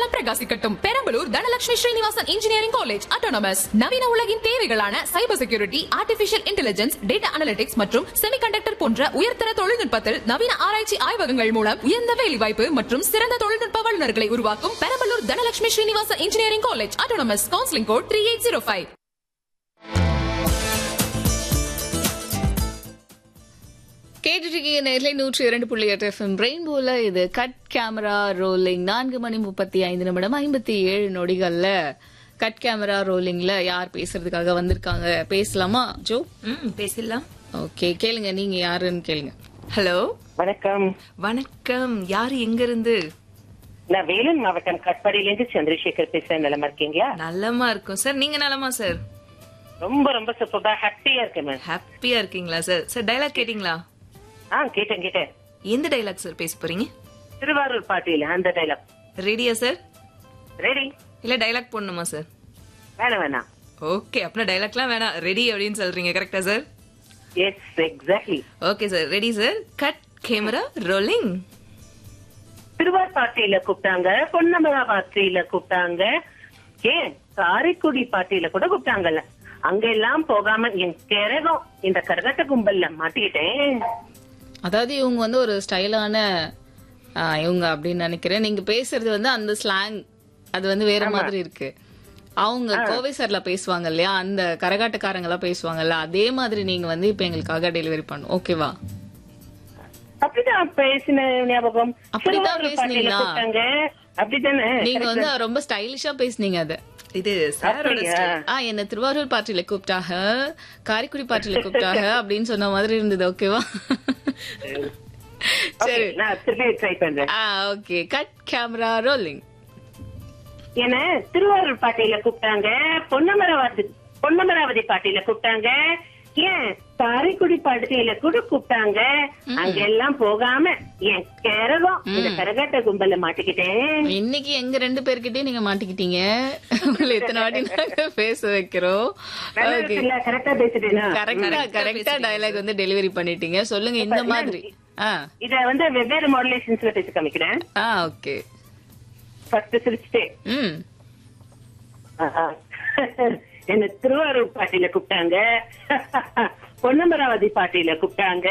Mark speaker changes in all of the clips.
Speaker 1: எதிர்காலம் பிரகாசிக்கட்டும் Perambalur Dhanalakshmi Srinivasan engineering college autonomous நவீன உலகின் தேவைகளான cyber security artificial intelligence data analytics மற்றும் செமிகண்டக்டர் போன்ற உயர்தர தொழில்நுட்பத்தில் நவீன ஆராய்ச்சி ஆய்வகங்கள் மூலம் உயர்ந்த வேலைவாய்ப்பு மற்றும் சிறந்த தொழில்நுட்ப வல்லுநர்களை உருவாக்கும் Perambalur Dhanalakshmi Srinivasan engineering college autonomous counselling code three eight zero five
Speaker 2: கேட்டுருக்கீங்க நேர்லை நூற்றி இரண்டு புள்ளி எட்டு எஃப்எம் ரெயின்போல இது கட் கேமரா ரோலிங் நான்கு மணி முப்பத்தி ஐந்து நிமிடம் ஐம்பத்தி ஏழு நொடிகள்ல கட் கேமரா ரோலிங்ல யார் பேசுறதுக்காக வந்திருக்காங்க பேசலாமா ஜோ
Speaker 3: ம் பேசிடலாம்
Speaker 2: ஓகே கேளுங்க நீங்க யாருன்னு கேளுங்க
Speaker 3: ஹலோ
Speaker 4: வணக்கம்
Speaker 3: வணக்கம் யாரு எங்க இருந்து
Speaker 4: நான் வேலூர் மாவட்டம் கட்பாடியிலேருந்து சந்திரசேகர் பேசுறேன் நிலமா இருக்கீங்களா
Speaker 3: நலமா இருக்கும் சார் நீங்க நலமா சார்
Speaker 4: ரொம்ப ரொம்ப சூப்பரா ஹாப்பியா இருக்கேன் மேம்
Speaker 3: ஹாப்பியா இருக்கீங்களா சார் சார் டைலாக் கேட்டீங்களா
Speaker 4: ஆ கேட்டேன் கேட்டேன்
Speaker 3: எந்த டைலாக் சார் பேச போறீங்க
Speaker 4: திருவாரூர் பாட்டியில அந்த டைலாக்
Speaker 3: ரெடியா சார்
Speaker 4: ரெடி
Speaker 3: இல்ல டைலாக் போடணுமா சார்
Speaker 4: வேணாம் வேணாம்
Speaker 3: ஓகே அப்படின்னா டைலாக்லாம் வேணாம் ரெடி அப்படின்னு சொல்றீங்க கரெக்டா sir
Speaker 4: yes exactly
Speaker 3: okay sir ready sir cut camera rolling
Speaker 4: Thiruvarur பாட்டியில கூப்பிட்டாங்க பொன்னமரா பாட்டியில கூப்பிட்டாங்க ஏன் காரைக்குடி பாட்டியில கூட கூப்பிட்டாங்கல்ல அங்க எல்லாம் போகாம என் கிரகம் இந்த கரகட்ட கும்பல்ல மாட்டிக்கிட்டேன்
Speaker 2: அதாவது இவங்க வந்து ஒரு ஸ்டைலான இவங்க அப்படின்னு நினைக்கிறேன் நீங்க பேசுறது வந்து அந்த ஸ்லாங் அது வந்து வேற மாதிரி இருக்கு அவங்க கோவை சார்ல பேசுவாங்க இல்லையா அந்த கரகாட்டக்காரங்க எல்லாம் பேசுவாங்கல்ல அதே மாதிரி நீங்க வந்து இப்ப எங்களுக்காக டெலிவரி பண்ணும் ஓகேவா
Speaker 4: அப்படிதான் பேசின ஞாபகம்
Speaker 2: அப்படிதான்
Speaker 4: திருவாரூர் பாட்டியில
Speaker 2: பேசுனீங்களா?
Speaker 4: கூப்பிட்டாங்க அப்படித்தானே
Speaker 2: நீங்க வந்து ரொம்ப ஸ்டைலிஷா பேசுனீங்க அத
Speaker 3: இது சாரோட
Speaker 4: அப்படியா?
Speaker 2: ஆ என்ன திருவாரூர் பாட்டில கூப்பிட்டாக காரைக்குடி பாட்டில கூப்பிட்டாக அப்படின்னு சொன்ன மாதிரி இருந்தது ஓகேவா
Speaker 4: Okay, நான் திருப்பி ட்ரை பண்றேன்
Speaker 2: ஆ ஓகே கட் கேமரா ரோலிங்
Speaker 4: என்ன திருவாரூர் பாட்டியில கூப்பிட்டாங்க பொன்னமராவதி பொன்னமராவதி பாட்டியில கூப்பிட்டாங்க ஏன் காரைக்குடி பாட்டியில கூட கூப்பிட்டாங்க அங்க எல்லாம் போகாம என் கிரகம் இந்த கரகாட்ட கும்பல்ல மாட்டிக்கிட்டேன்
Speaker 2: இன்னைக்கு எங்க ரெண்டு பேர்கிட்டயும் நீங்க மாட்டிக்கிட்டீங்க உங்களை எத்தனை வாட்டி நாங்க பேச வைக்கிறோம் ஓகே
Speaker 4: கரெக்டா பேசிட்டேனா
Speaker 2: கரெக்டா கரெக்டா டயலாக் வந்து டெலிவரி பண்ணிட்டீங்க சொல்லுங்க இந்த மாதிரி ஆ
Speaker 4: இத வந்து வெவ்வேறு மாடுலேஷன்ஸ்ல பேசி காமிக்கிறேன்
Speaker 2: ஆ ஓகே
Speaker 4: ஃபர்ஸ்ட் சிரிச்சுட்டே
Speaker 2: ம்
Speaker 4: ஆஹா. என்ன திருவாரூர் பாட்டியில கூப்பிட்டாங்க பொன்னமராவதி பாட்டியில கூப்பிட்டாங்க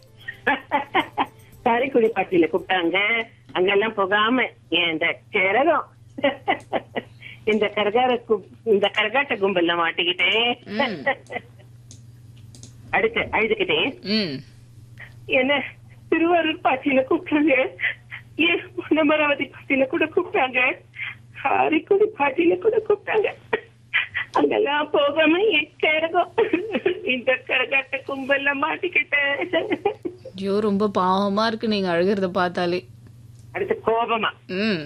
Speaker 4: காரைக்குடி பாட்டியில கூப்பிட்டாங்க அங்கெல்லாம் போகாம ஏன் இந்த கிரகம் இந்த கரகார கு- இந்த கரகாட்ட கும்பல்ல மாட்டிக்கிட்டேன் அடுத்து அழுதுகிட்டேன்
Speaker 2: ம்
Speaker 4: என்ன திருவாரூர் பாட்டியில கூப்பிட்டாங்க ஏன் பொன்னமராவதி பாட்டியில கூட கூப்பிட்டாங்க காரைக்குடி பாட்டியில கூட கூப்பிட்டாங்க அங்கெல்லாம் போகாம என் கரகம் இந்த கரகாட்ட கும்பல்ல மாட்டிக்கிட்டேன்
Speaker 2: ஐயோ ரொம்ப பாவமா இருக்கு நீங்க அழுகிறத பார்த்தாலே
Speaker 4: அடுத்து கோபமா
Speaker 2: ம்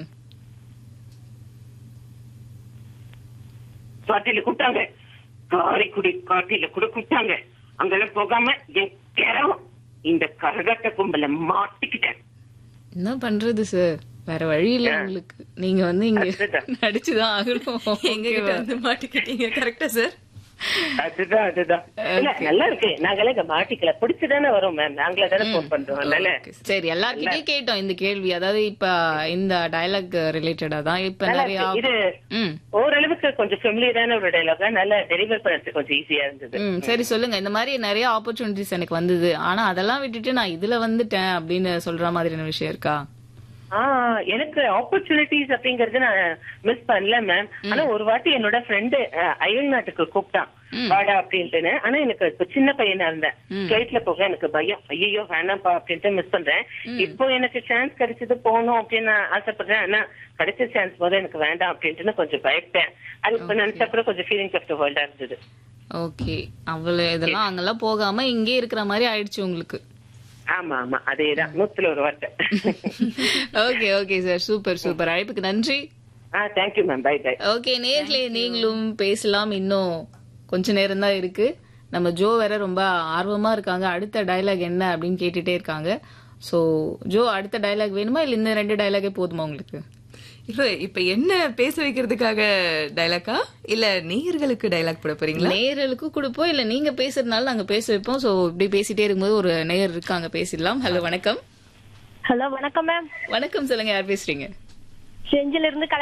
Speaker 4: பாட்டியில கூப்பிட்டாங்க காரைக்குடி பாட்டியில கூட கூப்பிட்டாங்க அங்கெல்லாம் போகாம என் கரகம் இந்த கரகாட்ட கும்பல்ல மாட்டிக்கிட்டேன்
Speaker 2: என்ன பண்றது சார் வேற வழி இல்ல உங்களுக்கு நீங்க வந்து இங்க
Speaker 4: அதுதான்.
Speaker 2: நடிச்சுதான் ஆகணும்
Speaker 3: எங்க கிட்ட வந்து மாட்டிக்கிட்டீங்க கரெக்டா சார்
Speaker 4: அதுதான் அதுதான் இல்ல நல்லா இருக்கு நாங்களே இங்க மாட்டிக்கல பிடிச்சுதானே வரோம் மேம் நாங்களே தானே போன் பண்றோம் அதனால
Speaker 2: சரி எல்லார்கிட்டயும் கேட்டோம் இந்த கேள்வி அதாவது இப்ப இந்த டயலாக் ரிலேட்டடா தான் இப்ப
Speaker 4: நல்லா
Speaker 2: நிறைய
Speaker 4: இருக்கு. இது
Speaker 2: ம்
Speaker 4: ஓரளவுக்கு கொஞ்சம் ஃபெமிலியரான ஒரு டைலாக் நல்லா டெலிவர் பண்றதுக்கு கொஞ்சம் ஈஸியா இருந்தது
Speaker 2: ம் சரி சொல்லுங்க இந்த மாதிரி நிறைய ஆப்பர்ச்சுனிட்டிஸ் எனக்கு வந்தது ஆனா அதெல்லாம் விட்டுட்டு நான் இதுல வந்துட்டேன் அப்படின்னு சொல்ற மாதிரியான விஷயம் இருக்கா
Speaker 4: ஆஹ் எனக்கு ஆப்பர்ச்சுனிட்டிஸ் அப்படிங்கறது நான் மிஸ் பண்ணல மேம் ஆனா ஒரு வாட்டி என்னோட ஃப்ரெண்டு அயல் நாட்டுக்கு கூப்பிட்டான் வாடா அப்படின்ட்டுன்னு ஆனா எனக்கு இப்ப சின்ன பையனா இருந்தேன் பிளைட்ல போக எனக்கு பயம் ஐயோ வேணாம்ப்பா அப்படின்ட்டு மிஸ் பண்றேன் இப்போ எனக்கு சான்ஸ் கிடைச்சது போகணும் அப்படின்னு நான் ஆசைப்படுறேன் ஆனா கிடைச்ச சான்ஸ் போது எனக்கு வேண்டாம் அப்படின்ட்டு கொஞ்சம் பயப்பட்டேன் அது இப்ப நினைச்சப்பறம் கொஞ்சம் ஃபீலிங் ஆஃப் த வேர்ல்டா இருந்தது
Speaker 2: ஓகே அவ்வளவு இதெல்லாம் அங்கெல்லாம் போகாம இங்கே இருக்கிற மாதிரி ஆயிடுச்சு உங்களுக்கு
Speaker 4: ஆமா ஆமா அதேதான் நூத்துல ஒரு வார்த்தை
Speaker 2: okay okay sir super super அழைப்புக்கு நன்றி
Speaker 4: ஆ thank you ma'am bye bye
Speaker 2: okay நேர்களே நீங்களும் பேசலாம் இன்னும் கொஞ்ச நேரம் தான் இருக்கு நம்ம ஜோ வேற ரொம்ப ஆர்வமா இருக்காங்க அடுத்த டயலாக் என்ன அப்படின்னு கேட்டுட்டே இருக்காங்க சோ ஜோ அடுத்த டயலாக் வேணுமா இல்ல இந்த ரெண்டு டயலாகே போதுமா உங்களுக்கு
Speaker 3: இல்ல இப்ப என்ன பேச வைக்கிறதுக்காக டைலாக்கா இல்ல நேயர்களுக்கு டைலாக் போட போறீங்களா
Speaker 2: நேயர்களுக்கு கொடுப்போம் இல்ல நீங்க பேசுறதுனால நாங்க பேச வைப்போம் சோ இப்படி பேசிட்டே இருக்கும்போது ஒரு நேயர் இருக்காங்க பேசிடலாம் ஹலோ வணக்கம்
Speaker 5: ஹலோ வணக்கம் மேம்
Speaker 2: வணக்கம் சொல்லுங்க யார் பேசுறீங்க
Speaker 5: செஞ்சில இருந்து